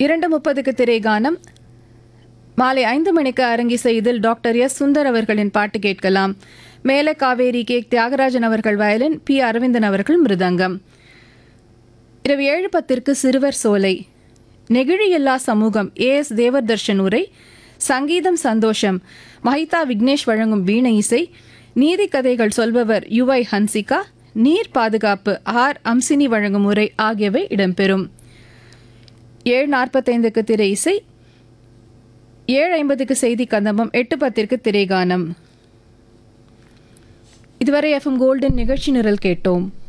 இரண்டு முப்பதுக்கு திரைகானம் மாலை ஐந்து மணிக்கு அரங்கிசை இதில் டாக்டர் எஸ் சுந்தர் அவர்களின் பாட்டு கேட்கலாம் மேல காவேரி கே தியாகராஜன் அவர்கள் வயலின் பி அரவிந்தன் அவர்கள் மிருதங்கம் இரவு ஏழு பத்திற்கு சிறுவர் சோலை நெகிழியில்லா சமூகம் ஏ எஸ் தேவதர்ஷன் உரை சங்கீதம் சந்தோஷம் மஹிதா விக்னேஷ் வழங்கும் வீணை இசை நீதி கதைகள் சொல்பவர் யுவை ஹன்சிகா நீர் பாதுகாப்பு ஆர் அம்சினி வழங்கும் உரை ஆகியவை இடம்பெறும் ஏழு நாற்பத்தைந்துக்கு திரை இசை ஏழு ஐம்பதுக்கு செய்தி கந்தம்பம் எட்டு பத்திற்கு திரைகானம் இதுவரை எஃப்எம் கோல்டன் நிகழ்ச்சி நிரல் கேட்டோம்